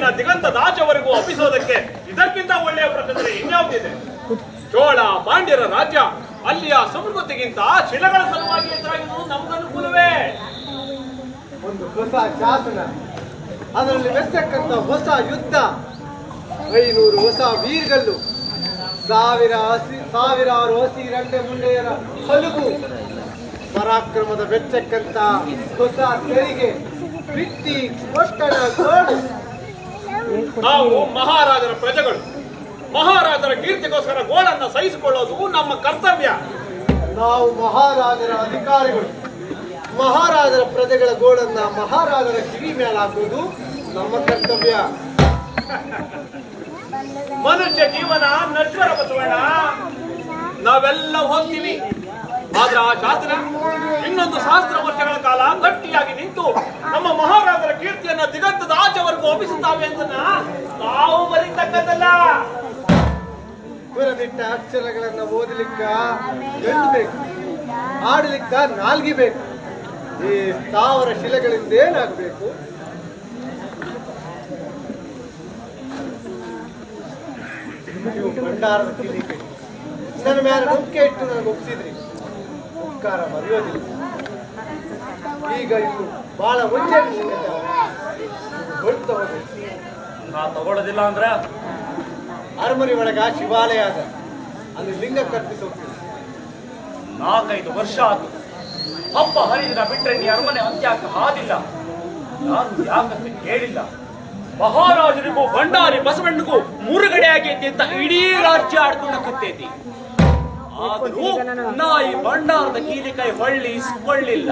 ಕೀರ್ತಿಯನ್ನ ದಿಗಂತದಾಚವರೆಗೂ ಒಪ್ಪಿಸೋದಕ್ಕೆ ಇದಕ್ಕಿಂತ ಒಳ್ಳೆಯ ಪ್ರಕಟಣೆ ಇನ್ಯಾವುದಿದೆ ಚೋಳ ಪಾಂಡ್ಯರ ರಾಜ್ಯ ಅಲ್ಲಿಯ ಸಮೃದ್ಧಿಗಿಂತ ಶಿಲೆಗಳ ಸಲುವಾಗಿ ಎದುರಾಗಿರುವುದು ನಮ್ಗನುಕೂಲವೇ ಒಂದು ಹೊಸ ಶಾಸನ ಅದರಲ್ಲಿ ಮೆಚ್ಚಕ್ಕಂತ ಹೊಸ ಯುದ್ಧ ಐನೂರು ಹೊಸ ವೀರ್ಗಲ್ಲು ಸಾವಿರ ಹಸಿ ಸಾವಿರಾರು ಹಸಿ ರಂಡೆ ಮುಂಡೆಯರ ಹಲುಗು ಪರಾಕ್ರಮದ ಬೆಚ್ಚಕ್ಕಂತ ಹೊಸ ತೆರಿಗೆ ಬಿಟ್ಟಿ ಕೊಟ್ಟಣ ಗೋಡು ನಾವು ಮಹಾರಾಜರ ಪ್ರಜೆಗಳು ಮಹಾರಾಜರ ಕೀರ್ತಿಗೋಸ್ಕರ ಗೋಳನ್ನ ಸಹಿಸಿಕೊಳ್ಳೋದು ನಮ್ಮ ಕರ್ತವ್ಯ ನಾವು ಮಹಾರಾಜರ ಅಧಿಕಾರಿಗಳು ಮಹಾರಾಜರ ಪ್ರಜೆಗಳ ಗೋಳನ್ನ ಮಹಾರಾಜರ ಕಿವಿ ಮೇಲೆ ಹಾಕುವುದು ನಮ್ಮ ಕರ್ತವ್ಯ ಮನುಷ್ಯ ಜೀವನ ನಶ್ವರ ಬಸವಣ್ಣ ನಾವೆಲ್ಲ ಹೋಗ್ತೀವಿ ಆದ್ರೆ ಆ ಶಾಸನ ಇನ್ನೊಂದು ಸಹಸ್ರ ವರ್ಷಗಳ ಕಾಲ ಗಟ್ಟಿಯಾಗಿ ನಿಂತು ನಮ್ಮ ಮಹಾರಾಜರ ಕೀರ್ತಿಯನ್ನ ದಿಗಂತದ ಆಚೆವರೆಗೂ ಒಪ್ಪಿಸುತ್ತಾವೆ ಅಂತ ನಾವು ಬರೀತಕ್ಕದ್ದಲ್ಲ ಬರದಿಟ್ಟ ಅಕ್ಷರಗಳನ್ನ ಓದಲಿಕ್ಕ ಗಂಟು ಬೇಕು ಆಡಲಿಕ್ಕ ನಾಲ್ಗಿ ಬೇಕು ಈ ಸ್ಥಾವರ ಶಿಲೆಗಳಿಂದ ಏನಾಗಬೇಕು ನೀವು ಭಂಡಾರದ ಕಿಲಿಕೆ ನನ್ನ ಮೇಲೆ ನಂಬಿಕೆ ಇಟ್ಟು ನನಗೆ ಒಪ್ಪಿಸಿದ್ರಿ ಉಪಕಾರ ಮರೆಯೋದಿಲ್ಲ ಈಗ ಇನ್ನು ಬಹಳ ಮುಂಚೆ ಹೊರತು ತಗೋಬೇಕು ನಾ ತಗೊಳ್ಳೋದಿಲ್ಲ ಅಂದ್ರ ಅರಮನೆ ಒಳಗ ಶಿವಾಲಯ ಅದ ಅಲ್ಲಿ ಲಿಂಗ ಕರ್ಪಿಸಿ ಹೋಗ್ತೀವಿ ನಾಲ್ಕೈದು ವರ್ಷ ಆತು ಹಬ್ಬ ಹರಿದಿನ ಬಿಟ್ರೆ ನೀ ಅರಮನೆ ಅಂತ್ಯಕ್ಕೆ ಹಾದಿಲ್ಲ ನಾನು ಯಾಕಂತ ಕೇಳಿಲ್ಲ ಮಹಾರಾಜರಿಗೂ ಭಂಡಾರಿ ಬಸವಣ್ಣಗೂ ಮುರುಗಡೆ ಆಗೈತಿ ಅಂತ ಇಡೀ ರಾಜ್ಯ ಆಡ್ಕೊಂಡಕತ್ತೈತಿ ಆದ್ರೂ ನಾ ಈ ಭಂಡಾರದ ಕೀಲಿಕೈ ಹೊಳ್ಳಿ ಇಸ್ಕೊಳ್ಳಿಲ್ಲ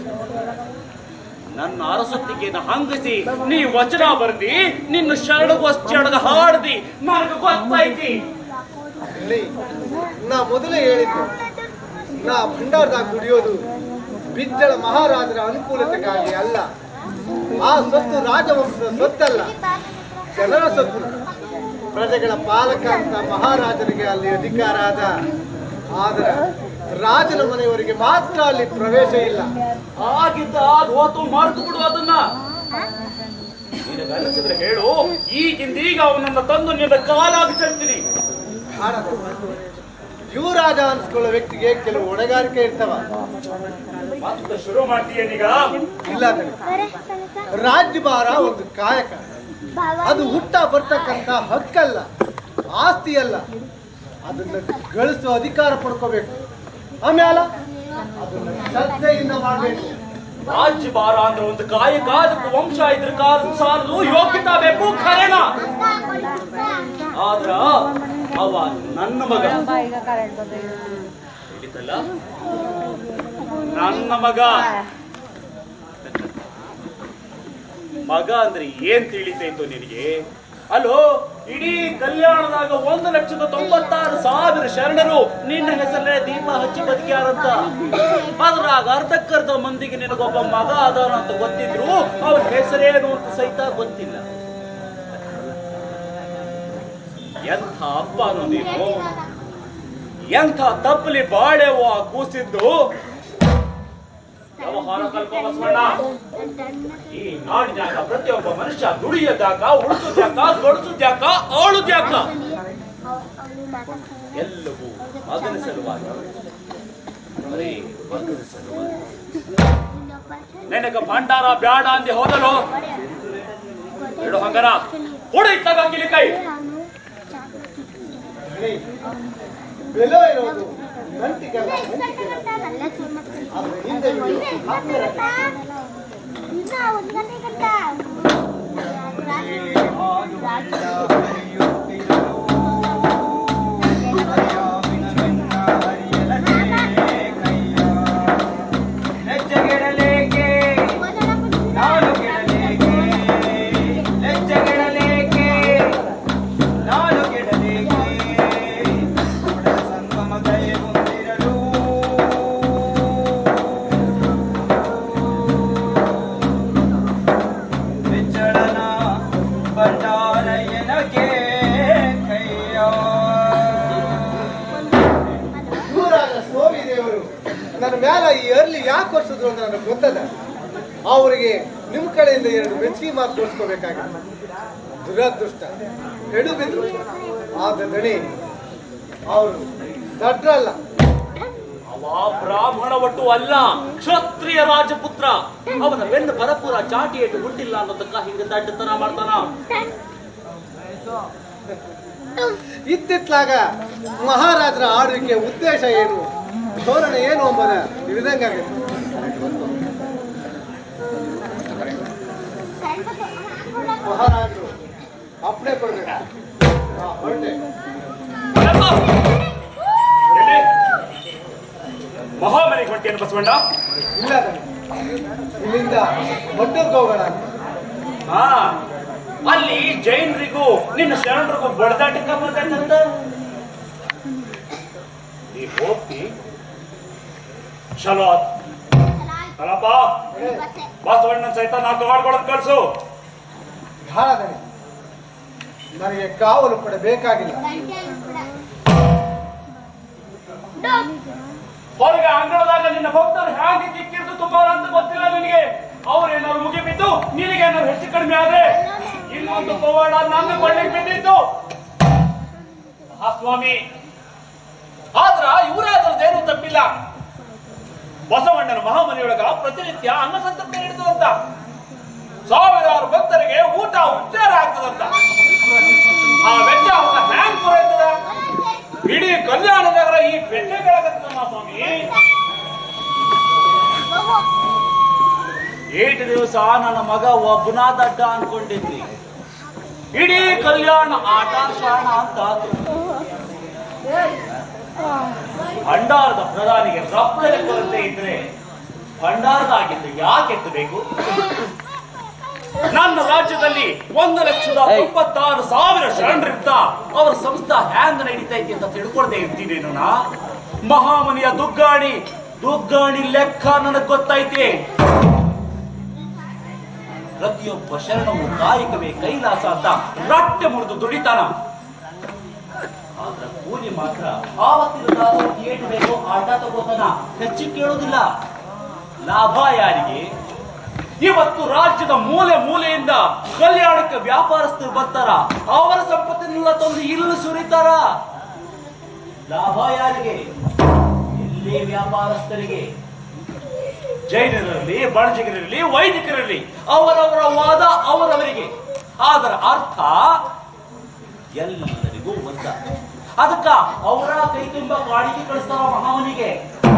ನನ್ನ ಅರಸೊತ್ತಿಗೆನ ಹಂಗಸಿ ನೀ ವಚನ ಬರ್ದಿ ನಿನ್ನ ಶರಣಗೋಷ್ಠಿಯೊಳಗ ಹಾಡ್ದಿ ನನಗೆ ಗೊತ್ತೈತಿ ಇಲ್ಲಿ ನಾ ಮೊದಲೇ ಹೇಳಿದ್ದೆ ನಾ ಭಂಡಾರದಾಗ ದುಡಿಯೋದು ಬಿಜ್ಜಳ ಮಹಾರಾಜರ ಅನುಕೂಲತೆಗಾಗಿ ಅಲ್ಲ ಆ ಸೊತ್ತು ರಾಜವಂಶದ ಸೊತ್ತಲ್ಲ ಜನರ ಸೊತ್ತು ಪ್ರಜೆಗಳ ಪಾಲಕ ಅಂತ ಮಹಾರಾಜನಿಗೆ ಅಲ್ಲಿ ಅಧಿಕಾರ ಅದ ಆದ್ರೆ ರಾಜನ ಮನೆಯವರಿಗೆ ಮಾತ್ರ ಅಲ್ಲಿ ಪ್ರವೇಶ ಇಲ್ಲ ಆಗಿದ್ದ ಆದ್ ಹೋತು ಮರೆತು ಬಿಡು ಅದನ್ನ ನಿನಗನ್ನಿಸಿದ್ರೆ ಹೇಳು ಈಗಿಂದೀಗ ಅವನನ್ನ ತಂದು ನಿನ್ನ ಕಾಲಾಗಿ ಚೆಲ್ತೀನಿ ಕಾಣದು. ಯುವರಾಜ ಅನ್ಸ್ಕೊಳ್ಳೋ ವ್ಯಕ್ತಿಗೆ ಕೆಲವು ಹೊಣೆಗಾರಿಕೆ ಇರ್ತವ ಮತ್ತೆ ಶುರು ಮಾಡ್ತೀಯನೀಗ ಇಲ್ಲ ಕಣೆ. ರಾಜ್ಯಭಾರ ಒಂದು ಕಾಯಕ ಅದು ಹುಟ್ಟ ಬರ್ತಕ್ಕಂತ ಹಕ್ಕಲ್ಲ ಆಸ್ತಿ ಅಲ್ಲ ಅದನ್ನ ಗಳಿಸೋ ಅಧಿಕಾರ ಪಡ್ಕೋಬೇಕು ಆಮೇಲೆ ಅದನ್ನ ಶ್ರದ್ಧೆಯಿಂದ ಮಾಡಬೇಕು ರಾಜ್ಯ ಭಾರ ಅಂದ್ರೆ ಒಂದು ಕಾಯಕ ಅದಕ್ಕೆ ವಂಶ ಇದ್ರ ಕಾಲ ಸಾಲದು ಯೋಗ್ಯತಾ ಬೇಕು ಖರೇನ ಆದ್ರ ಅವ ನನ್ನ ಮಗ ಹಿಡಿತಲ್ಲ ನನ್ನ ಮಗ ಮಗ ಅಂದ್ರೆ ಏನ್ ತಿಳಿತೈತು ನಿನಗೆ ಅಲ್ಲೋ ಇಡೀ ಕಲ್ಯಾಣದಾಗ ಒಂದು ಲಕ್ಷದ ತೊಂಬತ್ತಾರು ಸಾವಿರ ಶರಣರು ನಿನ್ನ ಹೆಸರೇ ದೀಪ ಹಚ್ಚಿ ಬದುಕ್ಯಾರಂತ ಅದ್ರಾಗ ಅರ್ಧಕ್ಕರ್ಧ ಮಂದಿಗೆ ನಿನಗೊಬ್ಬ ಮಗ ಅದಾನ ಅಂತ ಗೊತ್ತಿದ್ರು ಅವ್ರ ಹೆಸರೇನು ಅಂತ ಸಹಿತ ಗೊತ್ತಿಲ್ಲ ಎಂಥ ಅಪ್ಪ ನೀನು ಎಂಥ ತಪ್ಪಲಿ ಬಾಳೆವು ಆ ಕೂಸಿದ್ದು ವ್ಯವಹಾರ ಕಲ್ಕೋ ಬಸವಣ್ಣ ಈ ನಾಡಿನಾಗ ಪ್ರತಿಯೊಬ್ಬ ಮನುಷ್ಯ ದುಡಿಯದ್ಯಾಕ ಉಳಿಸೋದ್ಯಾಕ ಗಳಿಸೋದ್ಯಾಕ ಆಳುದ್ಯಾಕ ಎಲ್ಲವೂ ಮಗನ ಸಲುವಾಗಿ ಬರೀ ಮಗನ ಸಲುವಾಗಿ ನೆನಗ ಭಂಡಾರ ಬ್ಯಾಡ ಅಂದಿ ಹೋದಲು ಬಿಡು ಹಂಗಾರ ಹುಡು ಇತ್ತಾಗ ಕಿಲಿ ಕೈ ಹೇಳಿ, ಬೆಲೆ ಇರೋದು ನಂಟಿಗಲ್ಲ ನಂಟಿಗೆಲ್ಲ. ಆದ್ರೆ ಹಿಂದೆ ಬಿಡೋದು ಹಾಕ್ತಾರೆ. ಲಜ್ಜೆಗೆಡಲೇಕೆ ನಾಡು ಕೆಡಲೇಕೆ ಲಜ್ಜೆಗೆಡಲೇಕೆ ನಾಡು ಕೆಡಲೇಕೆ ಒಡೆದ ಸಂಗಮ ದಯೆ ಹೊಂದಿರಲು ಬೆಚ್ಚಳನ ಭಂಡಾರಯ್ಯನಗೆ ಕೈಯ ಯುವರಾಜ ಸ್ವಾಮಿ ದೇವರು ನನ್ನ ಮ್ಯಾಲ ಈ ಅರ್ಲಿ ಯಾಕೆ ವರ್ಷದ್ರು ಅಂತ ನನಗೆ ಗೊತ್ತದ ಅವರಿಗೆ ನಿಮ್ಮ ಕಡೆಯಿಂದ ಎರಡು ಮೆಚ್ಚಿ ಮಾತು ತೋರಿಸ್ಕೋಬೇಕಾಗಿದೆ ದುರದೃಷ್ಟ ಎಡು ಬಿದ್ರು ಆದ ದಣಿ ಅವರು ದಡ್ರಲ್ಲ ಅವ ಬ್ರಾಹ್ಮಣ ಒಟ್ಟು ಅಲ್ಲ ಕ್ಷತ್ರಿಯ ರಾಜಪುತ್ರ ಅವನ ಬೆನ್ನು ಪರಪುರ ಚಾಟಿ ಏಟು ಹುಟ್ಟಿಲ್ಲ ಅನ್ನೋದಕ್ಕ ಹಿಂಗ ದಡ್ಡತನ ಮಾಡ್ತಾನ ಇತ್ತಿತ್ಲಾಗ ಮಹಾರಾಜರ ಆಳ್ವಿಕೆ ಉದ್ದೇಶ ಏನು ಧೋರಣೆ ಏನು ಎಂಬುದ ತಿಳಿದಂಗಾಗುತ್ತೆ ಮಹಾರಾಜರು ಅಪ್ಪಣೆ ಕೊಡ್ಬೇಕು ಹಾ, ಹೊರಟೆ ಎಲ್ಲಿ? ಮಹಾಮನೆಗೆ ಹೊಂಟೇನು ಬಸವಣ್ಣ ಇಲ್ಲ ದಣಿ. ಇಲ್ಲಿಂದ ಮಟ್ಟಕ್ಕೆ ಹೋಗೋಣ ಹಾ ಅಲ್ಲಿ ಜೈನರಿಗೂ ನಿನ್ನ ಶರಣರಿಗೂ ಬಡದಾಟಕ್ಕ ಬಂದಂತ ನೀ ಹೋಗ್ತಿ ಚಲೋ ಆತ್. ಅಲ್ಲಪ್ಪ ಬಸವಣ್ಣನ ಸಹಿತ ನಾಲ್ಕು ಮಾಡ್ಕೊಳದ್ ಕಳ್ಸು ಬಹಳ ದಣಿ ನನಗೆ ಕಾವಲು ಪಡೆ ಬೇಕಾಗಿಲ್ಲ ಹೊರಗೆ ಅಂಗಳದಾಗ ನಿನ್ನ ಭಕ್ತರು ಹೇಗೆ ಕಿಕ್ಕಿರ್ದು ತುಂಬಾರ ಅಂತ ಗೊತ್ತಿಲ್ಲ ನಿನಗೆ ಅವ್ರೇನಾದ್ರು ಮುಗಿ ಬಿದ್ದು ನಿನಗೇನಾದ್ರು ಹೆಚ್ಚು ಕಡಿಮೆ ಆದ್ರೆ ಇನ್ನೊಂದು ಪವಾಡ ನನ್ನ ಕೊಳ್ಳಿಗೆ ಬಿದ್ದಿತ್ತು ಆ ಸ್ವಾಮಿ ಆದ್ರ ಇವರಾದ್ರದ್ದೇನು ತಪ್ಪಿಲ್ಲ ಬಸವಣ್ಣನ ಮಹಾಮನೆಯೊಳಗ ಪ್ರತಿನಿತ್ಯ ಅನ್ನ ಸಂತರ್ಪಣೆ ಇರ್ತದಂತ ಸಾವಿರಾರು ಭಕ್ತರಿಗೆ ಊಟ ಉಪಚಾರ ಆಗ್ತದಂತ ಆ ವೆಚ್ಚ ಅವನ ಹ್ಯಾಂಗ್ ಪೂರೈತದ ಇಡೀ ಕಲ್ಯಾಣ ನಗರ ಈ ಬೆಟ್ಟಗಳಗತ್ತಮ್ಮ ಸ್ವಾಮಿ ಏಟು ದಿವಸ ನನ್ನ ಮಗ ಒಬ್ಬನ ದಡ್ಡ ಅನ್ಕೊಂಡಿದ್ವಿ ಇಡೀ ಕಲ್ಯಾಣ ಆಟ ಶಾಣ ಅಂತ ಆತು. ಭಂಡಾರದ ಪ್ರಧಾನಿಗೆ ರಫ್ತರಿ ಕೊರತೆ ಇದ್ರೆ ಭಂಡಾರದಾಗಿದ್ದು ಯಾಕೆ ಎತ್ತಬೇಕು ನನ್ನ ರಾಜ್ಯದಲ್ಲಿ ಒಂದು ಲಕ್ಷದ ತೊಂಬತ್ತಾರು ಸಾವಿರ ಶರಣರಿರ್ತ ಅವರ ಸಂಸ್ಥಾ ಹ್ಯಾಂಗ್ ನಡೀತೈತಿ ಅಂತ ತಿಳ್ಕೊಳ್ದೆ ಇರ್ತೀನೇನು ನಾ ಮಹಾಮನಿಯ ದುಗ್ಗಾಣಿ ದುಗ್ಗಾಣಿ ಲೆಕ್ಕ ನನಗ್ ಗೊತ್ತೈತಿ ಪ್ರತಿಯೊಬ್ಬ ಶರಣವು ಕಾಯಕವೇ ಕೈಲಾಸ ಅಂತ ರಟ್ಟೆ ಮುರಿದು ದುಡಿತಾನ ಆದ್ರ ಕೂಲಿ ಮಾತ್ರ ಆವತ್ತಿನ ದಾಸರಿಗೆ ಏಟು ಬೇಕೋ ಆಟ ತಗೋತಾನ ಹೆಚ್ಚಿಗೆ ಕೇಳೋದಿಲ್ಲ ಲಾಭ ಯಾರಿಗೆ ಇವತ್ತು ರಾಜ್ಯದ ಮೂಲೆ ಮೂಲೆಯಿಂದ ಕಲ್ಯಾಣಕ್ಕೆ ವ್ಯಾಪಾರಸ್ಥರು ಬರ್ತಾರ ಅವರ ಸಂಪತ್ತನ್ನೆಲ್ಲ ತಂದು ಇಲ್ಲಿ ಸುರಿತಾರ ಲಾಭ ಯಾರಿಗೆ ಎಲ್ಲಿ ವ್ಯಾಪಾರಸ್ಥರಿಗೆ ಜೈನರಲ್ಲಿ ಬಣಜಿಗರಿರಲಿ ವೈದಿಕರಿರಲಿ ಅವರವರ ವಾದ ಅವರವರಿಗೆ ಅದರ ಅರ್ಥ ಎಲ್ಲರಿಗೂ ಒಂದ ಅದಕ್ಕ ಅವರ ಕೈ ತುಂಬ ಕಾಣಿಕೆ ಕಳಿಸ್ತಾರ ಮಹಾಮನಿಗೆ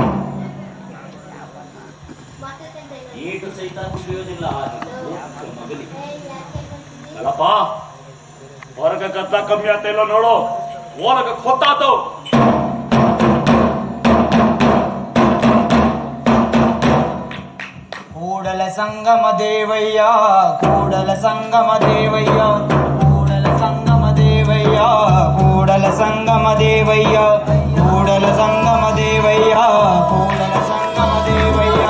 ಏಟು ಸಹಿತ ತಿಳಿಯೋದಿಲ್ಲ ಮಗಲಿ ಅಲ್ಲಪ್ಪ ಹೊರಗ ಗದ್ದ ಕಮ್ಮಿ ಆತ ಇಲ್ಲ ನೋಡು ಒಳಗ ಹೊತ್ತಾತವ್ ಕೂಡಲ ಸಂಗಮ ದೇವಯ್ಯ ಕೂಡಲ ಸಂಗಮ ದೇವಯ್ಯ ಕೂಡಲ ಸಂಗಮ ದೇವಯ್ಯ ಕೂಡಲ ಸಂಗಮ ದೇವಯ್ಯ ಕೂಡಲ ಸಂಗಮ ದೇವಯ್ಯ ಕೂಡಲ ಸಂಗಮ ದೇವಯ್ಯ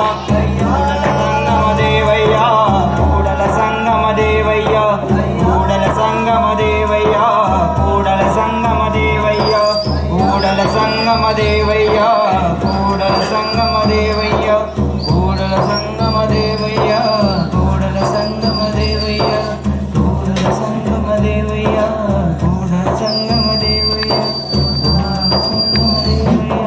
ಕೂಡಲ ಸಂಗಮ ದೇವಯ್ಯ ಕೂಡಲ ಸಂಗಮ ದೇವಯ್ಯ ಕೂಡಲ ಸಂಗಮ ದೇವಯ್ಯ ಕೂಡಲ ಸಂಗಮ ದೇವಯ್ಯ ಕೂಡಲ ಸಂಗಮ ದೇವಯ್ಯ ಕೂಡಲ ಸಂಗಮ ದೇವಯ್ಯ ಕೂಡಲ ಸಂಗಮ ದೇವಯ್ಯ ಕೂಡಲ ಸಂಗಮ ದೇವಯ್ಯ ಕೂಡಲ ಸಂಗಮ ದೇವಯ್ಯ ಕೂಡಲ ಸಂಗಮ ದೇವಯ್ಯ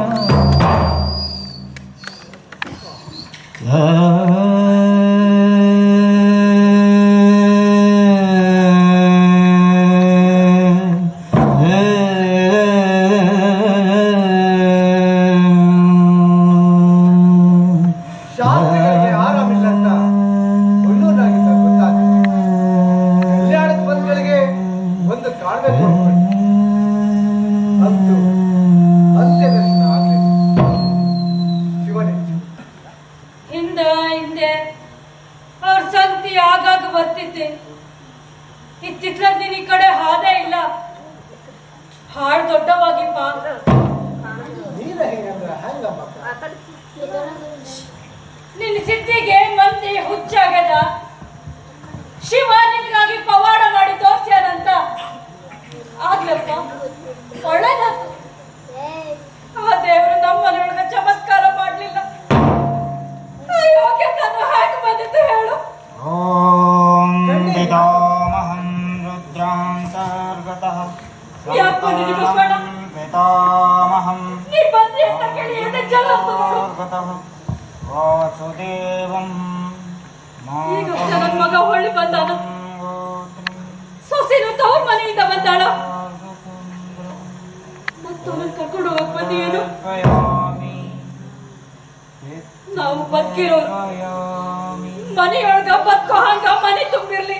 ಶಾಸ್ತ್ರಿಗಳಿಗೆ ಆರಾಮಿಲ್ಲ ಅಂತ ಒಳ್ಳೂರಾಗಿದ್ದ ಗೊತ್ತಾಗ್ತದೆ ಕಲ್ಯಾಣದ ಬಂಧುಗಳಿಗೆ ಒಂದು ಕಾಣ್ಬೇಕು ಅನ್ಕೊಂಡೆ. ಅಂತೂ ಅಂತ್ಯ ದರ್ಶನ ಆಗ್ಲಿಲ್ಲ ಶಿವನೇ ಹಿಂದೆ ಹಿಂದೆ ಅವ್ರ ಸಂತಿ ಆಗಾಗ ಬರ್ತಿದ್ದೆ ಇತ್ತಿತ್ಲ ನೀನ್ ಈ ಕಡೆ ಹಾದೇ ಇಲ್ಲ ಹಾಳು ದೊಡ್ಡವಾಗಿಪ್ಪ ನೀನ ಹೆಂಗಂದ್ರ ಹೆಂಗಮ್ಮ ನಿನ್ನ ಸಿದ್ಧಿಗೆ ಮಂದಿ ಹುಚ್ಚಾಗ್ಯದ ಶಿವ ನಿನಗಾಗಿ ಪವಾಡ ಮಾಡಿ ತೋರ್ಸ್ಯಾನಂತ ಆಗ್ಲಪ್ಪ ಒಳ್ಳೇದಾತು ಆ ದೇವರು ನಮ್ಮ ಮನೆಯೊಳಗ ಚಮತ್ಕಾರ ಮಾಡ್ಲಿಲ್ಲ ಅಯೋಗ್ಯ ನಾನು ಹೇಗೆ ಬಂದಿದ್ದು ಹೇಳು ॐ पितामहं रुद्रा ಜಗತಃ ಯಾಕ್ ಬಂದಿದಿ ಬಸವಣ್ಣ? ಪಿತಾಮಹಂ ನೀ ಬಂದ್ರಿ ಅಂತ ಕೇಳಿ ಎದೆ ಜಲ ಅಂತ ನೋಡು. ಗತಃ ವಾಸುದೇವಂ ಈಗ ನನ್ನ ಮಗ ಹೊಳ್ಳಿ ಬಂದಾನ ಸೊಸೆನು ತವ್ರ ಮನೆಯಿಂದ ಬಂದಾಳ ಮತ್ತವನ್ನ ಕರ್ಕೊಂಡು ಹೋಗಕ್ ಬಂದಿಯೇನು ನಾವು ಬದುಕಿರೋರು ಮನೆಯೊಳಗ ಬದುಕೋ ಹಂಗ ಮನೆ ತುಂಬಿರ್ಲಿ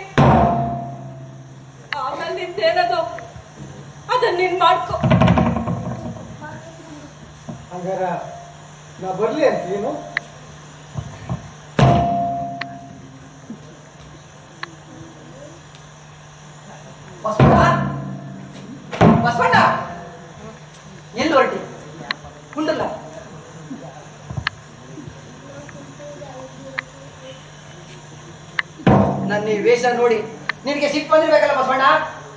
ಆಮೇಲೆ ನಿಂದೇನದು ಅದನ್ನ ನೀನ್ ಮಾಡ್ಕೊ ಹಂಗಾರ ನಾ ಬರ್ಲಿ ಅಂತ ಏನು ಬಸವಣ್ಣ ಬಸವಣ್ಣ ಎಲ್ಲಿ ಹೊರಟಿ ಉಂಡಲ್ಲ ನನ್ನ ಈ ವೇಷ ನೋಡಿ ನಿನಗೆ ಸಿಟ್ಟು ಬಂದಿರ್ಬೇಕಲ್ಲ ಬಸವಣ್ಣ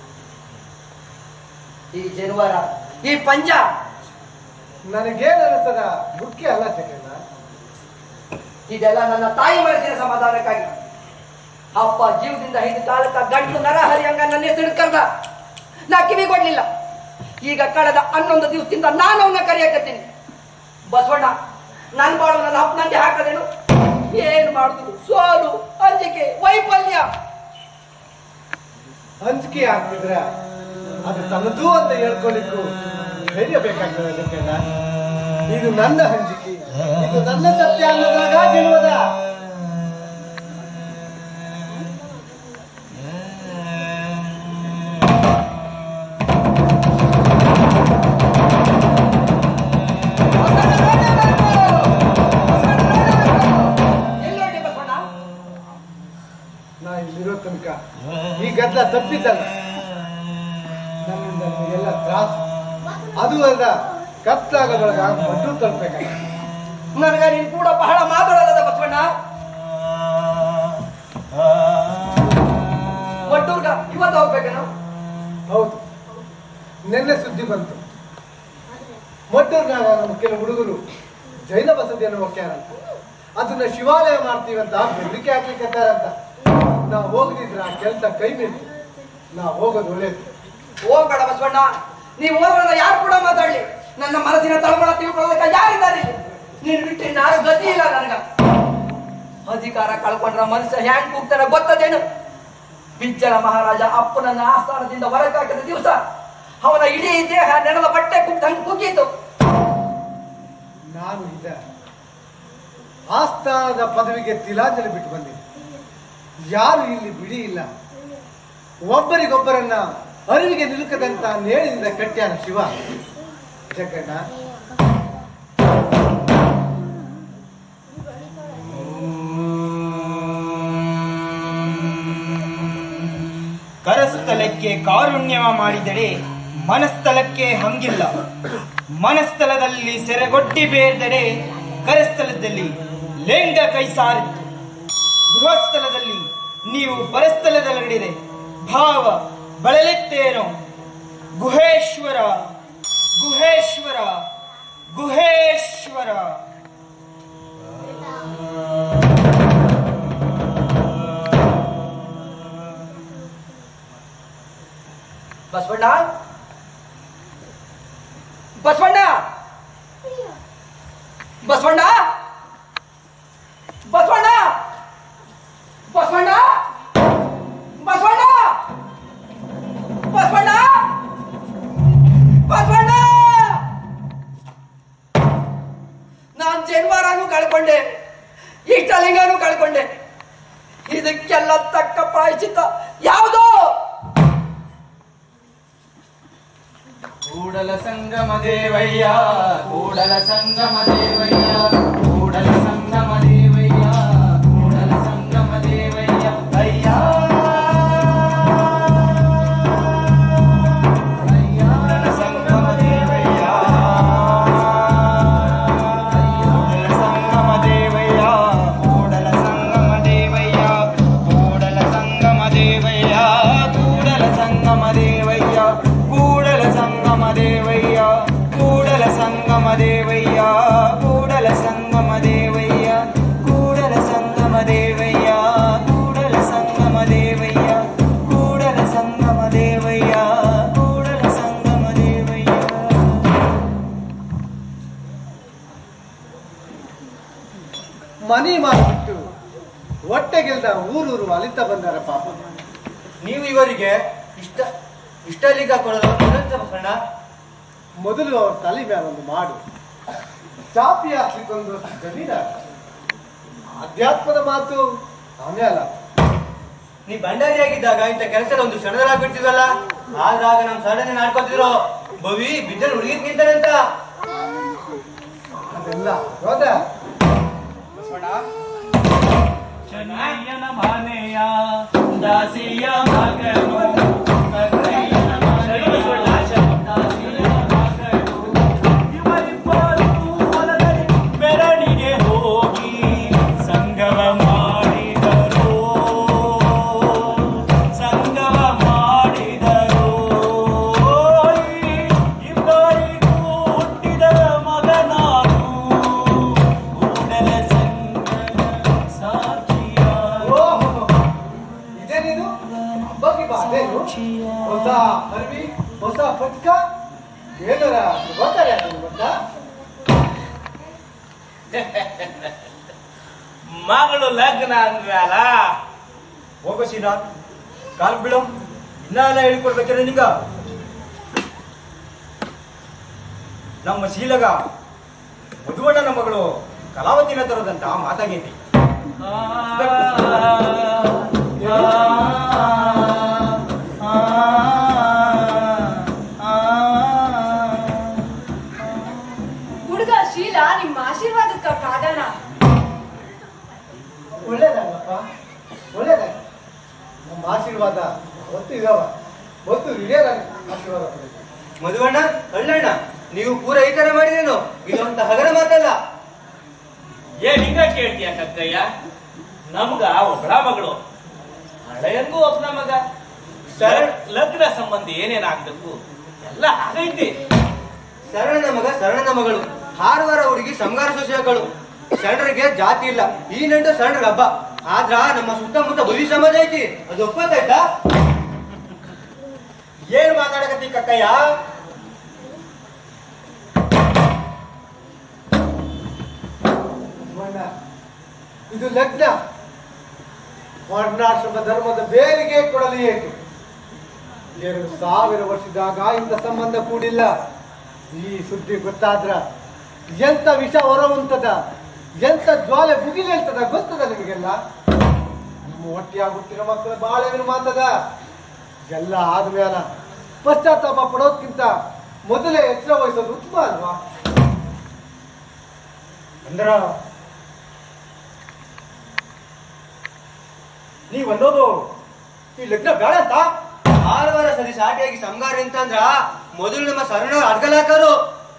ಈ ಜನಿವಾರ ಈ ಪಂಜ ನನಗೇನು ಅನಿಸ್ತದ ಮುಖ್ಯ ಅಲ್ಲ ಚಕಣ್ಣ ಇದೆಲ್ಲ ನನ್ನ ತಾಯಿ ಮನಸ್ಸಿನ ಸಮಾಧಾನಕ್ಕಾಗಿ ಅಪ್ಪ ಜೀವದಿಂದ ಐದು ಕಾಲಕ್ಕ ಗಂಟು ನರಹರಿ ಹಂಗ ನನ್ನ ಹೆಸರು ಕರೆದ ನಾ ಕಿವಿ ಕೊಡ್ಲಿಲ್ಲ ಈಗ ಕಳೆದ ಹನ್ನೊಂದು ದಿವಸದಿಂದ ನಾನು ಅವನ್ನ ಕರೆಯಕತ್ತೀನಿ ಬಸವಣ್ಣ ನನ್ ಬಾಳು ನನ್ನ ಅಪ್ಪನಂಗೆ ಹಾಕದೇನು ಏನ್ ಮಾಡುದು ಸೋಲು ಅಂಜಿಕೆ ವೈಫಲ್ಯ ಅಂಜಿಕೆ ಆಗ್ತಿದ್ರ ಅದು ತನ್ನದು ಅಂತ ಹೇಳ್ಕೊಳಿಕ್ಕೂ ಧೈರ್ಯ ಬೇಕಾಗ್ತದೆ ಚಕಣ್ಣ ಇದು ನನ್ನ ಹಂಜಿಕೆ ಇದು ನನ್ನ ಸತ್ಯ ಅನ್ನೋದ್ರಾಗ ಗೆಲುವದ ಎಲ್ಲೋಟಿ ಬಸವಣ್ಣ ನಾ ಇಲ್ಲಿರೋ ತನಕ ಈ ಗದ್ದಲ ತಪ್ಪಿದ್ದಲ್ಲ ನನ್ನಿಂದ ನಿಮಗೆಲ್ಲ ತ್ರಾಸು ಅದು ಅಲ್ಲ ಕತ್ಲಾಗೋದ್ರೊಳಗ ಮಡ್ಡು ತಲುಪಬೇಕಾಗ ನನಗ ನೀನ್ ಕೂಡ ಬಹಳ ಮಾತಾಡೋದ ಬಸವಣ್ಣ ಒಟ್ಟೂರ್ಗ ಇವತ್ತು ಹೋಗ್ಬೇಕೇನು ಹೌದು ನಿನ್ನೆ ಸುದ್ದಿ ಬಂತು ಮೊಟ್ಟೂರ್ನಾಗ ನಮ್ಮ ಕೆಲವು ಹುಡುಗರು ಜೈನ ಬಸದಿಯನ್ನು ಒಕ್ಕ್ಯಾರಂತ ಅದನ್ನ ಶಿವಾಲಯ ಮಾಡ್ತೀವಂತ ಬೆದರಿಕೆ ಹಾಕ್ಲಿಕ್ಕತ್ತಾರಂತ ನಾ ಹೋಗದಿದ್ರ ಆ ಕೆಲಸ ಕೈ ಮೀರಿ ನಾ ಹೋಗೋದು ಒಳ್ಳೇದು ಹೋಗ್ಬೇಡ ಬಸವಣ್ಣ ನೀವು ಹೋಗೋಣ ಯಾರು ಕೂಡ ಮಾತಾಡ್ಲಿ ನನ್ನ ಮನಸ್ಸಿನ ತಳಮಳ ತಿಳ್ಕೊಳ್ಳೋದಕ್ಕೆ ಯಾರಿದ್ದಾರೆ ಇಲ್ಲಿ? ನೀನ್ ಬಿಟ್ಟರೆ ನಾನು ಗತಿ ಇಲ್ಲ ನನಗ ಅಧಿಕಾರ ಕಳ್ಕೊಂಡ್ರ ಮನುಷ್ಯ ಹ್ಯಾಂಗ್ ಕೂಗ್ತಾರ ಗೊತ್ತದೇನು ಬಿಜ್ಜಳ ಮಹಾರಾಜ ಅಪ್ಪನನ್ನ ಆಸ್ಥಾನದಿಂದ ಹೊರಗಾಕಿದ ದಿವಸ ಅವನ ಇಡೀ ದೇಹ ನೆನದ ಬಟ್ಟೆ ಕುಗ್ದಂಗ್ ಕುಗ್ಗಿತು ನಾನು ಇದ ಆಸ್ಥಾನದ ಪದವಿಗೆ ತಿಲಾಂಜಲಿ ಬಿಟ್ಟು ಬಂದಿದ್ದೆ ಯಾರು ಇಲ್ಲಿ ಬಿಡಿ ಇಲ್ಲ ಒಬ್ಬರಿಗೊಬ್ಬರನ್ನ ಅರಿವಿಗೆ ನಿಲುಕದಂತ ನೇಳಿನಿಂದ ಕಟ್ಟ್ಯಾನ ಶಿವ ಜಗಣ್ಣ ಕರಸ್ಥಲಕ್ಕೆ ಕಾರುಣ್ಯವ ಮಾಡಿದರೆ ಮನಸ್ಥಲಕ್ಕೆ ಹಂಗಿಲ್ಲ ಮನಸ್ಥಲದಲ್ಲಿ ಸೆರೆಗೊಡ್ಡಿ ಬೇರ್ದಡೆ ಕರಸ್ಥಲದಲ್ಲಿ ಲೆಂಗ ಕೈ ಸಾರಿತು ಗೃಹಸ್ಥಲದಲ್ಲಿ ನೀವು ಪರಸ್ಥಲದಲ್ಲಿದೆ ಭಾವ ಬಳಲೆತ್ತೇನೋ ಗುಹೇಶ್ವರ ಗುಹೇಶ್ವರ ಗುಹೇಶ್ವರ ಬಸವಣ್ಣ ಬಸವಣ್ಣ ಬಸವಣ್ಣ ಬಸವಣ್ಣ ಬಸವಣ್ಣ ಬಸವಣ್ಣ ಬಸವಣ್ಣ ಬಸವಣ್ಣ ನಾನ್ ಜನ್ವಾರನು ಕಳ್ಕೊಂಡೆ ಇಷ್ಟಲಿಂಗನು ಕಳ್ಕೊಂಡೆ ಇದಕ್ಕೆಲ್ಲ ತಕ್ಕ ಪ್ರಾಯಶ್ಚಿತ್ತ ಯಾವುದೋ ಕೂಡಲ ಸಂಗಮ ದೇವಯ್ಯ ಕೂಡಲ ಸಂಗಮ ದೇವಯ್ಯ ಕೂಡಲ ಸಂಗಮ ದೇವಯ್ಯ ಕೂಡಲ ಸಂಗಮ ದೇವಯ್ಯ ಅಯ್ಯ ಕೂಡಲ ಸಂಗಮ ದೇವಯ್ಯ ಕೂಡಲ ಸಂಗಮ ದೇವಯ್ಯ ಕೂಡಲ ಸಂಗಮ ದೇವಯ್ಯ ಕೂಡಲ ಸಂಗಮ ದೇವಯ್ಯ ಕೂಡಲ ಸಂಗಮ ದೇವಯ್ಯ ಕೂಡಲ ಸಂಗಮ ದೇವಯ್ಯ ಕೂಡಲ ಸಂಗಮ ದೇವಯ್ಯ ಕೂಡಲ ಸಂಗಮ ದೇವಯ್ಯ ಕೂಡಲ ಸಂಗಮ ದೇವಯ್ಯ ಕೂಡಲ ಸಂಗಮ ದೇವಯ್ಯ ಕೂಡಲ ಸಂಗಮ ದೇವಯ್ಯ ಮನಿ ಮಾಡಿಬಿಟ್ಟು ಹೊಟ್ಟೆಗೆಲ್ದ ಊರೂರು ಅಲಿತ ಬಂದಾರ ಪಾಪ ನೀವು ಇವರಿಗೆ ಇಷ್ಟ ಇಷ್ಟಲಿಗ ಕೊಡೋದು ದುರಂತ ಬಸವಣ್ಣ ಮೊದಲು ಅವ್ರ ತಲೆ ಮೇಲೆ ಒಂದು ಮಾಡು ಚಾಪಿ ಹಾಕ್ಲಿಕ್ಕೊಂದು ಜಮೀನ ಆಧ್ಯಾತ್ಮದ ಮಾತು ಆಮೇಲೆ ನೀ ಭಂಡಾರಿಯಾಗಿದ್ದಾಗ ಇಂಥ ಕೆಲಸ ಒಂದು ಕ್ಷಣದಲ್ಲಾಗ್ಬಿಡ್ತಿದ್ವಲ್ಲ ಆದಾಗ ನಮ್ ಸಡನ್ ನಾಡ್ಕೊತಿದ್ರು ಭವಿ ಬಿದ್ದಲ್ಲಿ ಹುಡುಗಿ ನಿಂತಾರಂತ ಅದೆಲ್ಲ ಹೌದಾ ಶನಯ್ಯನ ಮನೆಯ ದಾಸಿಯ ಮಗನು ಕನ್ನಯ್ಯನ ಮನೆಯ ದಾಸಿಯ ಮಗನು ಇವರಿಬ್ಬರು ಹೊಲದಲ್ಲಿ ಮೆರಣಿಗೆ ಹೋಗಿ ಸಂಗಮ ಮಾಡಿದರು ಸಂಗಮ ಮಾಡಿದರು ಇಬ್ಬರಿಗೂ ಹುಟ್ಟಿದ ಮಗನಾನು ಕೂಡಲ ಸಂಗಮ ಸಾಕ್ಷಿಯಾದ ಓಹೋ ಇದೇನಿದು ಹಬ್ಬಕ್ಕೆ ಬಾ ಅದೇನು ಹೊಸ ಅರ್ವಿ ಹೊಸ ಪಟ್ಕ ಏನರ ಗೊತ್ತಾರೆ ಅದನ್ನು ಗೊತ್ತಾ ಮಗಳು ಲಗ್ನ ಅಂದ್ರಲ್ಲ ಹೋಗೋ ಶ್ರೀನಾಥ್ ಕಾಲ್ ಬಿಡು ಇನ್ನ ಎಲ್ಲ ಹೇಳ್ಕೊಡ್ಬೇಕಿರ ನಿಂಗ ನಮ್ಮ ಶೀಲಗ ಮಧುವಣ್ಣನ ಮಗಳು ಕಲಾವತಿನ ತರೋದಂತ ಮಾತಾಗೈತಿ ಹುಡುಗ ಶೀಲ ನಿಮ್ಮ ಆಶೀರ್ವಾದಕ್ಕ ಕಾದಣ ಒಳ್ಳೇದಾಗಪ್ಪ ಒಳ್ಳೇದಾಗ ನಮ್ಮ ಆಶೀರ್ವಾದ ಒತ್ತು ಇದಾವ ಒತ್ತು ಹಿರಿಯರಾಗ ಆಶೀರ್ವಾದ ಪಡೀರಿ. ಮಧುವಣ್ಣ ಅಳ್ಳಣ್ಣ ನೀವು ಪೂರ ಈ ತರ ಮಾಡಿದೇನು ಇದೊಂದು ಹಗರ ಮಾತಲ್ಲ ಏನ್ ಹಿಂಗ ಕೇಳ್ತೀಯ ಕಕ್ಕಯ್ಯ ನಮ್ಗ ಒಬ್ಬಳ ಮಗಳು ಹಳೆಯನ್ಗೂ ಒಬ್ಬನ ಮಗ ಸರ್ ಲಗ್ನ ಸಂಬಂಧ ಏನೇನಾಗ್ಬೇಕು ಎಲ್ಲ ಆಗೈತಿ ಶರಣನ ಮಗ ಶರಣನ ಮಗಳು ಹಾರವಾರ ಹುಡುಗಿ ಸಂಗಾರ ಸೊಸೆಗಳು ಶರಣರಿಗೆ ಜಾತಿ ಇಲ್ಲ ಈ ನಂಟು ಶರಣರ ಹಬ್ಬ ಆದ್ರ ನಮ್ಮ ಸುತ್ತಮುತ್ತ ಬಲಿ ಸಮಾಜ ಐತಿ ಅದು ಒಪ್ಪತ್ತಾಯ್ತಾ ಏನ್ ಮಾತಾಡಕತ್ತಿ ಕಕ್ಕಯ್ಯ ಅಣ್ಣ, ಇದು ಲಗ್ನ ವರ್ಣಾಶ್ರಮ ಧರ್ಮದ ಬೇರಿಗೆ ಕೊಡಲಿ ಏಕೆ ಎರಡು ಸಾವಿರ ವರ್ಷದಾಗ ಇಂಥ ಸಂಬಂಧ ಕೂಡಿಲ್ಲ ಈ ಸುದ್ದಿ ಗೊತ್ತಾದ್ರ ಎಂತ ವಿಷ ಹೊರವಂತದ ಎಂತ ಜ್ವಾಲೆ ಮುಗಿಲೇಳ್ತದ ಗೊತ್ತದ ನಿಮಗೆಲ್ಲ ನಿಮ್ಮ ಹೊಟ್ಟೆಯಾಗುತ್ತಿರೋ ಮಕ್ಕಳ ಬಾಳೆವಿನ ಮಾತದ ಎಲ್ಲ ಆದ್ಮೇಲ ಪಶ್ಚಾತ್ತಾಪ ಪಡೋದ್ಕಿಂತ ಮೊದಲೇ ಎಚ್ಚರ ವಹಿಸೋದು ಉತ್ತಮ ಅಲ್ವಾ ಅಂದ್ರ ನೀವ್ ಅನ್ನೋದು ಈ ಲಗ್ನ ಬೇಡ ಅಂತ ಹಾರವಾರ ಸರಿ ಸಾಟಿಯಾಗಿ ಸಂಗಾರ ಅಂತಂದ್ರ ಮೊದಲು ನಮ್ಮ ಶರಣ ಅಡ್ಗಲಾಕರು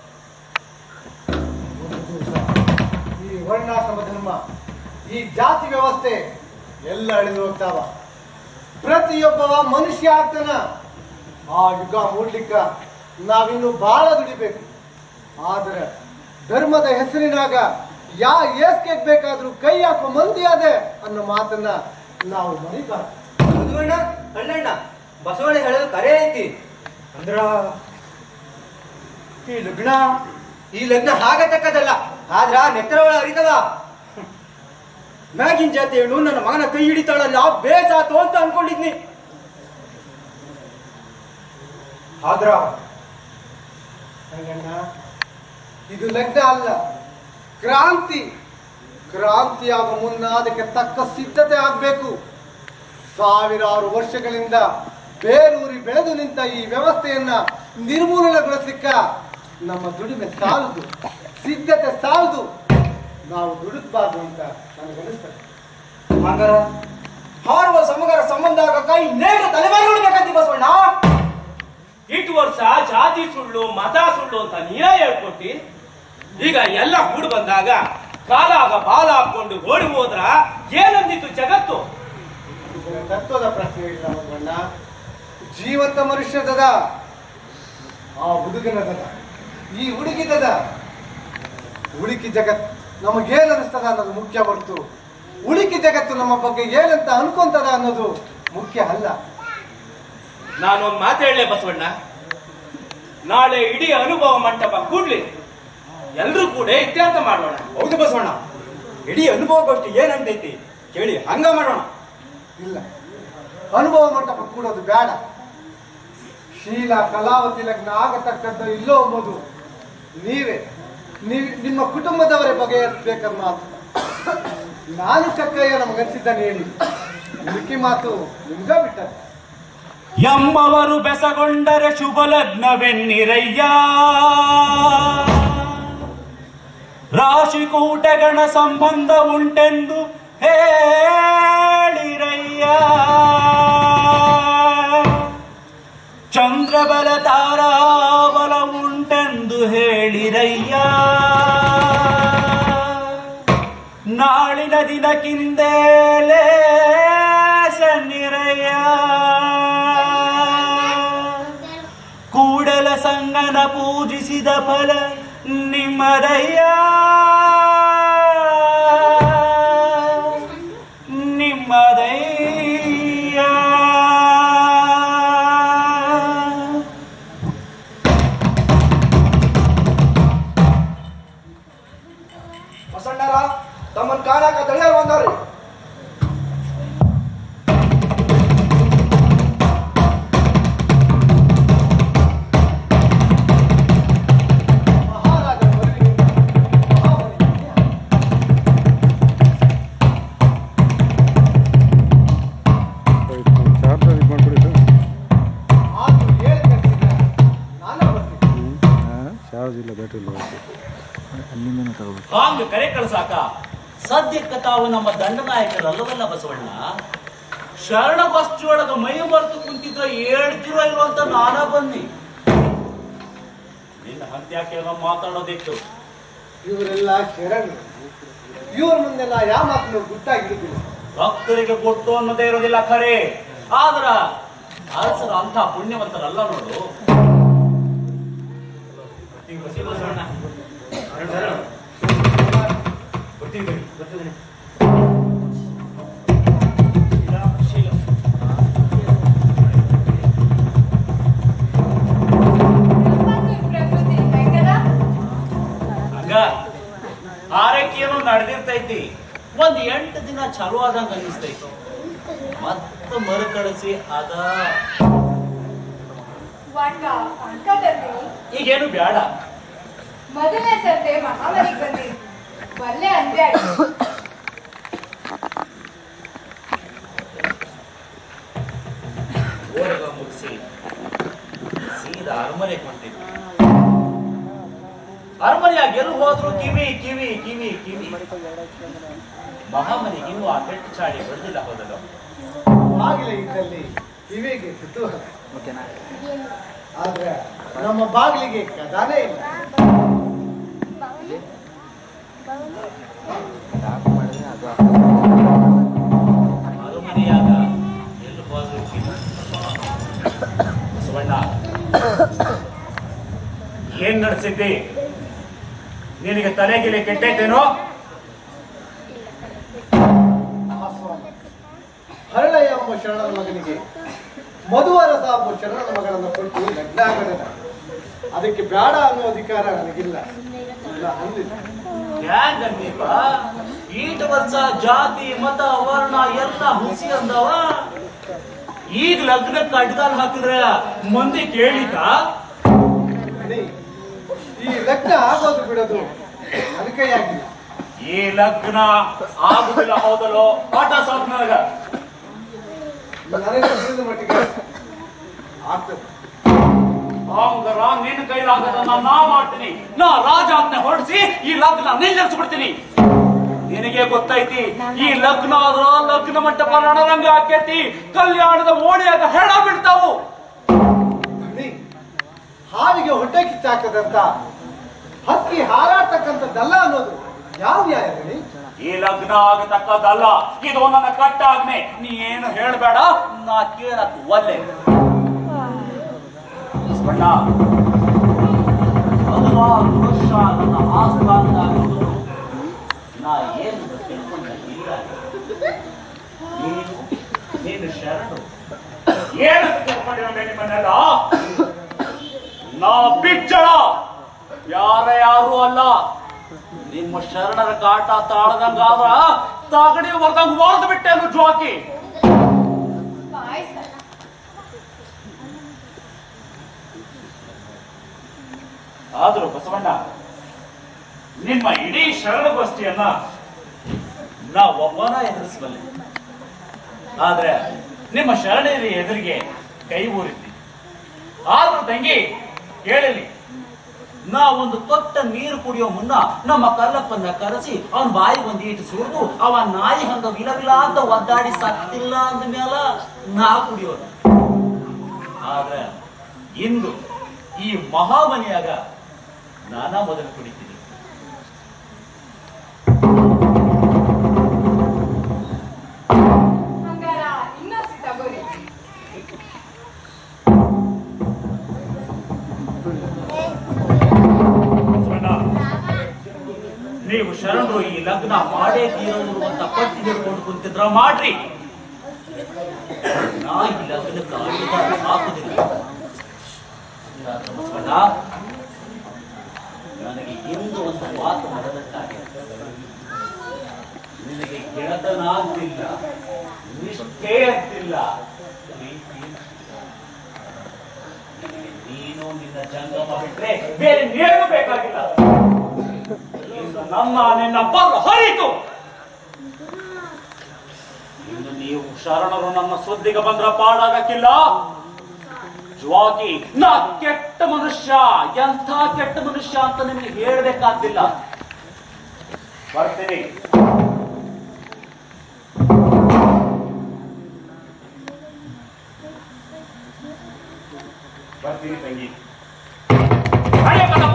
ಒಂದು ದಿವಸ ಈ ವರ್ಣಾಶ್ರಮ ಧರ್ಮ ಈ ಜಾತಿ ವ್ಯವಸ್ಥೆ ಎಲ್ಲ ಅಳಿದು ಹೋಗ್ತಾವ ಪ್ರತಿಯೊಬ್ಬವ ಮನುಷ್ಯ ಆಗ್ತಾನ ಆ ಯುಗ ಮೂಡ್ಲಿಕ್ಕ ನಾವಿನ್ನು ಬಹಳ ದುಡಿಬೇಕು ಆದ್ರೆ ಧರ್ಮದ ಹೆಸರಿನಾಗ ಯಾ ಏಸ್ಗೆ ಬೇಕಾದ್ರೂ ಕೈ ಹಾಕೋ ಮಂದಿ ಅದೇ ಅನ್ನೋ ಮಾತನ್ನ ನಾವು ಮರಿಬಾರ್ದು ಮಧುವಣ್ಣ ಅಣ್ಣಣ್ಣ ಬಸವಣ್ಣ ಹೇಳೋದು ಕರೆ ಐತಿ ಅಂದ್ರ ಈ ಲಗ್ನ ಈ ಲಗ್ನ ಹಾಗತಕ್ಕದಲ್ಲ ಆದ್ರ ನೆತ್ತರ ಒಳ ಅರಿತವ ಮ್ಯಾಗಿನ ಜಾತಿ ಹೇಳು ನನ್ನ ಮಗನ ಕೈ ಹಿಡಿತಾಳಲ್ಲ ಬೇಸಾತು ಅಂತ ಅನ್ಕೊಂಡಿದ್ನಿ ಆದ್ರ ರಂಗಣ್ಣ ಇದು ಲಗ್ನ ಅಲ್ಲ ಕ್ರಾಂತಿ ಕ್ರಾಂತಿ ಆಗೋ ಮುನ್ನ ಅದಕ್ಕೆ ತಕ್ಕ ಸಿದ್ಧತೆ ಆಗ್ಬೇಕು ಸಾವಿರಾರು ವರ್ಷಗಳಿಂದ ಬೇರೂರಿ ಬೆಳೆದು ನಿಂತ ಈ ವ್ಯವಸ್ಥೆಯನ್ನ ನಿರ್ಮೂಲನೆಗೊಳಿಸ್ಲಿಕ್ಕ ನಮ್ಮ ದುಡಿಮೆ ಸಾಲದು ಸಿದ್ಧತೆ ಸಾಲದು ನಾವು ದುಡಿದ್ಬಾರ್ದು ಅಂತ ನನಗನಿಸ್ತದೆ ಹಂಗಾರ ಹಾರುವ ಸಮಗಾರ ಸಂಬಂಧ ಕೈ ನೇರ ತಲೆಮಾರಿಗಳು ಬೇಕಂತಿ ಬಸವಣ್ಣ ಇಷ್ಟು ವರ್ಷ ಜಾತಿ ಸುಳ್ಳು ಮತ ಸುಳ್ಳು ಅಂತ ನೀನೇ ಹೇಳ್ಕೊಟ್ಟಿ ಈಗ ಎಲ್ಲ ಕೂಡಿ ಬಂದಾಗ ಕಾಲಾಗ ಬಾಲ ಹಾಕೊಂಡು ಓಡಿ ಹೋದ್ರ ಏನಂದಿತ್ತು ಜಗತ್ತು ಇದರ ತತ್ವದ ಪ್ರಶ್ನೆ ಇಲ್ಲ ಮಗಣ್ಣ ಜೀವಂತ ಮನುಷ್ಯದದ ಆ ಹುಡುಗನದದ ಈ ಹುಡುಗಿದದ ಉಳಿಕಿ ಜಗತ್ ನಮಗೇನ್ ಅನಿಸ್ತದ ಅನ್ನೋದು ಮುಖ್ಯ ಹೊರತು ಉಳಿಕಿ ಜಗತ್ತು ನಮ್ಮ ಬಗ್ಗೆ ಏನಂತ ಅನ್ಕೊಂತದ ಅನ್ನೋದು ಮುಖ್ಯ ಅಲ್ಲ ನಾನೊಂದ್ ಮಾತು ಹೇಳಲೆ ಬಸವಣ್ಣ ನಾಳೆ ಇಡೀ ಅನುಭವ ಮಂಟಪ ಕೂಡ್ಲಿ ಎಲ್ರೂ ಕೂಡ ಇತ್ಯರ್ಥ ಮಾಡೋಣ ಹೌದು ಬಸವಣ್ಣ ಇಡೀ ಅನುಭವಗೋಷ್ಠಿ ಏನಂತೈತಿ ಕೇಳಿ ಹಂಗ ಮಾಡೋಣ ಇಲ್ಲ ಅನುಭವ ಮಂಟಪ ಕೂಡೋದು ಬೇಡ ಶೀಲ ಕಲಾವತಿ ಲಗ್ನ ಆಗತಕ್ಕದ್ದು ಇಲ್ಲೋ ಎಂಬುದು ನೀವೇ ನೀವ್ ನಿಮ್ಮ ಕುಟುಂಬದವರೇ ಬಗೆಹರಿಸ್ಬೇಕನ್ನ ಮಾತು ನಾನು ಕಕ್ಕಯ್ಯ ನಮಗನ್ಸಿದ್ದಾನೆ ಹೇಳಿ ಮಿಕ್ಕಿ ಮಾತು ನಿಮ್ಗ ಬಿಟ್ಟದ್ದು ಎಮ್ಮವರು ಬೆಸಗೊಂಡರೆ ಶುಭ ಲಗ್ನವೆನ್ನಿರಯ್ಯ ರಾಶಿಕೂಟಗಣ ಸಂಬಂಧ ಉಂಟೆಂದು ಹೇಳಿರಯ್ಯ ಚಂದ್ರಬಲ ತಾರಾಬಲ ಉಂಟೆಂದು ಹೇಳಿರಯ್ಯ ನಾಳಿನ ದಿನಕ್ಕಿಂದೇಲೇ ಸನ್ನಿರಯ್ಯ ಕೂಡಲ ಸಂಗನ ಪೂಜಿಸಿದ ಫಲ ನಿಮ್ಮದಯ್ಯ ನಿಮ್ಮದಯ್ಯ ಬಸಣ್ಣರ ತಮ್ಮನ್ ಕಾಣಾಕ ದಳಿಯರ್ ಬಂದವ್ರಿ ಮಹಾರಾಜ ಬರುವಿನಿಂದ ಮಹಾಬಲಿಗೆ ಚಾರ್ಜರ್ ಇದು ಮಾಡ್ಬಿಡಿ ಆತು ಹೇಳಿ ಕಳಿಸಿದ್ರೆ ನಾನೇ ಬರ್ತೀನಿ ಚಾರ್ಜ್ ಇಲ್ಲ ಬ್ಯಾಟ್ರಿ ಇಲ್ಲ ಅಲ್ಲಿಂದನೇ ತಗೋಬೇಕು ಹಾಂಗ ಕರೆ ಕಳ್ಸಾಕ ಸದ್ಯಕ್ಕ ತಾವು ನಮ್ಮ ದಂಡನಾಯಕರಲ್ಲವಲ್ಲ ಬಸವಣ್ಣ ಶರಣ ಬಸ್ತಿಯೊಳಗ ಮೈ ಮರೆತು ಕುಂತಿದ್ರ ಹೇಳ್ತಿರೋ ಇಲ್ವೋ ಅಂತ ನಾನ ಬನ್ನಿ ನಿನ್ನ ಹತ್ಯಾಕೇನೋ ಮಾತಾಡೋದಿತ್ತು ಇವರೆಲ್ಲ ಶರಣರು ಇವ್ರ ಮುಂದೆಲ್ಲ ಯಾವ ಮಾತನ್ನು ಗುಟ್ಟಾಗಿರುದಿಲ್ಲ ಭಕ್ತರಿಗೆ ಕೊಟ್ಟು ಅನ್ನೋದೇ ಇರೋದಿಲ್ಲ ಖರೆ ಆದ್ರ ಅರಸರ ಅಂತ ಪುಣ್ಯವಂತರಲ್ಲ ನೋಡು ಬರ್ತೀವಿ ಬಸವಣ್ಣ. ಬರ್ತೀವಿ. ಶೀಲ, ಶೀಲ. ಪ್ರಕೃತಿ ಹೆಂಗದ ಹಂಗ ಆರೈಕೆಯನ್ನು ನಡೆದಿರ್ತೈತಿ ಒಂದ್ ಎಂಟು ದಿನ ಚಾಲು ಆದಂಗ ಅನಿಸ್ತೈತಿ ಮತ್ತ ಮರುಕಳಿಸಿ ಅದ ವಾಂಗ ಅಂಕದಲ್ಲಿ ಈಗೇನು ಬ್ಯಾಡ ಮೊದಲನೇ ಸರ್ತೆ ಮಹಾಬಲಿಗೆ ಬಂದಿ ಬಲ್ಲೆ ಅಂದೆ ಓಡಗ ಮುಗಿಸಿ ಸೀದಾ ಅರಮನೆ ಹೊಂಟಿದ್ವಿ ಅರಮನೆಯಾಗ ಎಲ್ಲಿ ಹೋದ್ರು ಕಿವಿ ಕಿವಿ ಕಿವಿ ಕಿವಿ ಮಹಾಮನಿಗೆ ಇನ್ನೂ ಆ ಕೆಟ್ಟ ಚಾಡಿ ಹೊಡೆದಿಲ್ಲ ಹೋದಲು ಬಾಗಿಲ ಇದ್ದಲ್ಲಿ ಕಿವಿಗೆ ಕುತೂಹಲ ಆದ್ರೆ ನಮ್ಮ ಬಾಗಿಲಿಗೆ ಕದಾನೇ ಇಲ್ಲ ಅರಮನೆಯಾಗ ಎಲ್ಲಿ ಹೋದ್ರು ಕಿವಿ ಬಸವಣ್ಣ ಏನ್ ನಡೆಸಿದ್ದಿ ನಿನಗೆ ತಲೆಗಿಲೆ ಕೆಟ್ಟೈತೇನೋ ಆಸ್ವಾದ ಹರಳಯ್ಯ ಎಂಬ ಶರಣನ ಮಗನಿಗೆ ಮಧುವರಸ ಎಂಬ ಶರಣನ ಮಗಳನ್ನು ಕೊಟ್ಟು ಲಗ್ನ ಆಗಲಿಲ್ಲ ಅದಕ್ಕೆ ಬೇಡ ಅನ್ನೋ ಅಧಿಕಾರ ನನಗಿಲ್ಲ ಇಲ್ಲ ಅಂದಿಲ್ಲ ಹ್ಯಾಂಗಂದೀಪ ಈಟ ವರ್ಷ ಜಾತಿ ಮತ ವರ್ಣ ಎಲ್ಲ ಹುಸಿ ಅಂದವ ಈಗ ಲಗ್ನಕ್ಕೆ ಅಡ್ಗಾಲ್ ಹಾಕಿದ್ರ ಮಂದಿ ಕೇಳಿಕ ಅಣಿ, ಈ ಲಗ್ನ ಆಗೋದು ಬಿಡೋದು ನನ್ನ ಕೈಯಾಗಿಲ್ಲ ಈ ಲಗ್ನ ಆಗುದಿಲ್ಲ ಹೌದಲ್ಲೋ ಪಾಠ ಸಾಕು ನನಗ ನನಗೆ ತಿಳಿದ ಮಟ್ಟಿಗೆ ಆಗ್ತದೆ ಹಂಗರ ನಿನ್ನ ಕೈಲಾಗದನ್ನ ನಾ ಮಾಡ್ತೀನಿ ನಾ ರಾಜಾಜ್ಞೆ ಹೊರಡಿಸಿ ಈ ಲಗ್ನ ನಿಲ್ಲಿಸ್ಬಿಡ್ತೀನಿ ನಿನಗೆ ಗೊತ್ತೈತಿ ಈ ಲಗ್ನ ಆದ್ರ ಲಗ್ನ ಮಂಟಪ ರಣರಂಗ ಆಕೇತಿ ಕಲ್ಯಾಣದ ಓಣಿಯಾಗ ಹೆಣ ಬಿಡ್ತಾವು ಅಣಿ, ಹಾವಿಗೆ ಹೊಟ್ಟೆ ಕಿಚ್ಚಾಕದಂತ ಹಕ್ಕಿ ಹಾರಾಡ್ತಕ್ಕಂಥದ್ದಲ್ಲ ಅನ್ನೋದು ಯಾವ ನ್ಯಾಯ ಗಣಿ ಈ ಲಗ್ನ ಆಗತಕ್ಕದಲ್ಲ ಇದು ನನ್ನ ಕಟ್ಟಾಗ್ನೆ ನೀ ಏನು ಹೇಳ್ಬೇಡ ನಾ ಕೇಳಕ್ ಒಲ್ಲೆ ಬಸವಣ್ಣ ಹದಿನಾರು ವರ್ಷ ನನ್ನ ಆಸ್ಥಾನದಾಗಿದ್ದು ನಾ ಏನು ತಿಳ್ಕೊಂಡ ಇಲ್ಲ ನೀನು ನೀನು ಶರಣು ಏನು ತಿಳ್ಕೊಂಡಿರೋ ನಿಮ್ಮನ್ನೆಲ್ಲ ನಾ ಬಿಚ್ಚಳ ಯಾರ ಯಾರು ಅಲ್ಲ ನಿಮ್ಮ ಶರಣರ ಕಾಟ ತಾಳದಂಗಾದ್ರ ತಾಗಡಿ ಹೊರದಂಗ ಹೊಡೆದು ಬಿಟ್ಟೆ ಅನ್ನು ಜೋಕಿ ಪಾಯ್ಸ ಆದರೂ ಬಸವಣ್ಣ ನಿಮ್ಮ ಇಡೀ ಶರಣಗೋಷ್ಠಿಯನ್ನ ನಾ ಒಬ್ಬನ ಎದುರಿಸಬಲ್ಲೆ ಆದ್ರೆ ನಿಮ್ಮ ಶರಣರ ಎದುರಿಗೆ ಕೈ ಊರಿದ್ದಿ ಆದ್ರೂ ತಂಗಿ ಕೇಳಲಿ ನಾ ಒಂದು ತೊಟ್ಟ ನೀರು ಕುಡಿಯೋ ಮುನ್ನ ನಮ್ಮ ಕಲ್ಲಪ್ಪನ್ನ ಕರೆಸಿ ಅವನ್ ಬಾಯಿ ಒಂದು ಈಟು ಸುರಿದು ಅವ ನಾಯಿ ಹಂಗ ವಿಲವಿಲ ಅಂತ ಒದ್ದಾಡಿ ಸತ್ತಿಲ್ಲ ಅಂದ ಮೇಲ ನಾ ಕುಡಿಯೋದು ಆದ್ರೆ ಇಂದು ಈ ಮಹಾಮನಿಯಾಗ ನಾನಾ ಮೊದಲು ಕುಡಿತೀನಿ ಹಂಗಾರ ಇನ್ನೊಸಿ ತಗೋರಿ ಬಸವಣ್ಣ, ನೀವು ಶರಣರು ಈ ಲಗ್ನ ಮಾಡೇ ತೀರೋದು ಅಂತ ಪಟ್ಟಿ ಹಿಡ್ಕೊಂಡು ಕುಂತಿದ್ರ ಮಾಡ್ರಿ ನಾ ಈ ಲಗ್ನಕ್ಕೆ ಆಯುಧ ಹಾಕುದಿಲ್ಲ ಯಾಕೆ ಬಸವಣ್ಣ ನನಗೆ ಇಂದು ಒಂದು ಮಾತು ನಡೆದಕ್ಕಾಗಿ ನಿನಗೆ ಗೆಳತನ ಅಂತಿಲ್ಲ ನಿಷ್ಠೆ ಅಂತಿಲ್ಲ ಪ್ರೀತಿ ನಿನಗೆ ನೀನು ನಿನ್ನ ಜಂಗಮ ಬಿಟ್ರೆ ಬೇರೆ ನೇರು ಬೇಕಾಗಿಲ್ಲ ಇಂದು ನನ್ನ ನಿನ್ನ ಬಲ್ಲ ಹರಿತು ಇನ್ನು ನೀವು ಶರಣರು ನನ್ನ ಸುದ್ದಿಗೆ ಬಂದ್ರ ಪಾಡಾಗಕ್ಕಿಲ್ಲ ಜ್ವಾಕಿ ನಾ ಕೆಟ್ಟ ಮನುಷ್ಯ ಎಂಥ ಕೆಟ್ಟ ಮನುಷ್ಯ ಅಂತ ನಿಮಗೆ ಹೇಳ್ಬೇಕಾದ್ದಿಲ್ಲ ಬರ್ತೀನಿ ಬರ್ತೀನಿ ತಂಗಿ ಹಳೆ ಕಣಪ್ಪ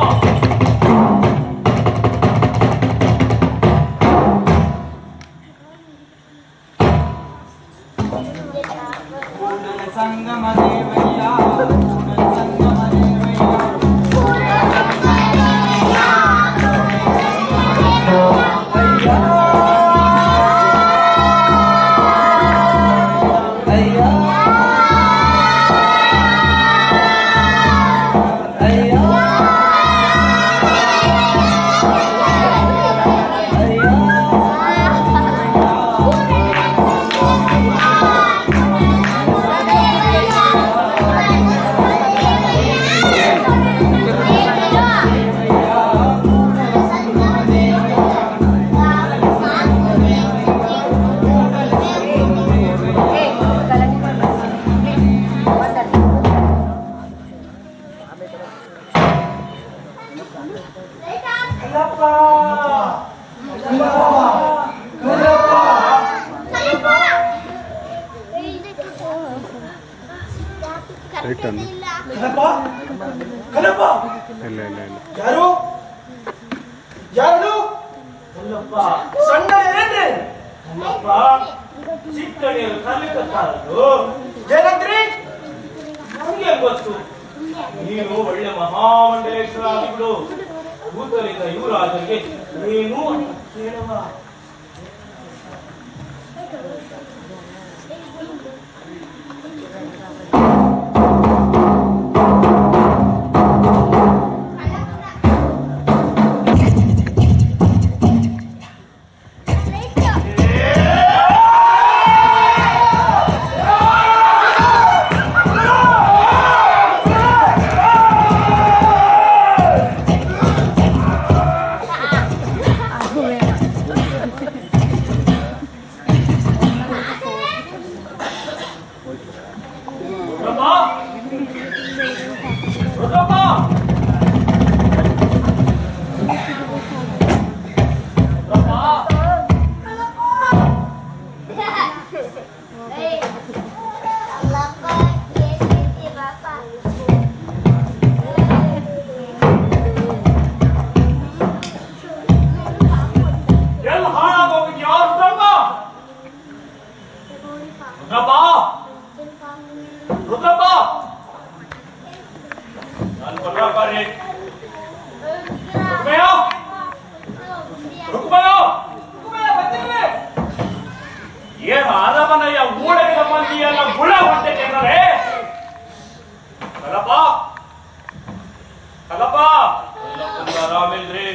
ಸಂಗಮ ದೇವಯ್ಯ ಸಂಗಮ ದೇವಯ್ಯ ರೈಟ್ ಅನ್ನು ಕಣಪ್ಪ ಇಲ್ಲ ಇಲ್ಲ ಇಲ್ಲ ಯಾರು ಯಾರು ಅಲ್ಲಪ್ಪ ಸಣ್ಣ ಏನ್ರಿ ಅಲ್ಲಪ್ಪ ಚಿಕ್ಕಣಿಯರು ಕಲಿಕತ್ತಾರದು ಏನಂದ್ರಿ ನಮ್ಗೆ ಗೊತ್ತು ನೀನು ಒಳ್ಳೆ ಮಹಾಮಂಡಲೇಶ್ವರ ಆಗಿಬಿಡು ಭೂತಲಿಂದ ಯುವರಾಜರಿಗೆ ನೀನು ಅಂತ ಕೇಳುವ ರುದ್ರಪ್ಪ ರುದ್ರಪ್ಪ ರುದ್ರಪ್ಪ ಎಲ್ಲಿ ಹಾಳಾಗೋಗಿ ಯಾರು ರುದ್ರಪ್ಪ ರುದ್ರಪ್ಪ ರುದ್ರಪ್ಪ ನಾನು ಬರ್ಲಾಪಾರಿ ರುಕ್ಮಯ್ಯ ರುಕ್ಮಯ್ಯ ರುಕ್ಮಯ್ಯ ಬರ್ತೀನಿ ಏನು ಅರಮನೆಯ ಊಳಗಿದ ಮಂದಿಯೆಲ್ಲ ಗುಳ ಹೊಂದಿದ್ದಾರೆ ಕಲಪ ಕಲಪ ಆರಾಮಿಲ್ರಿ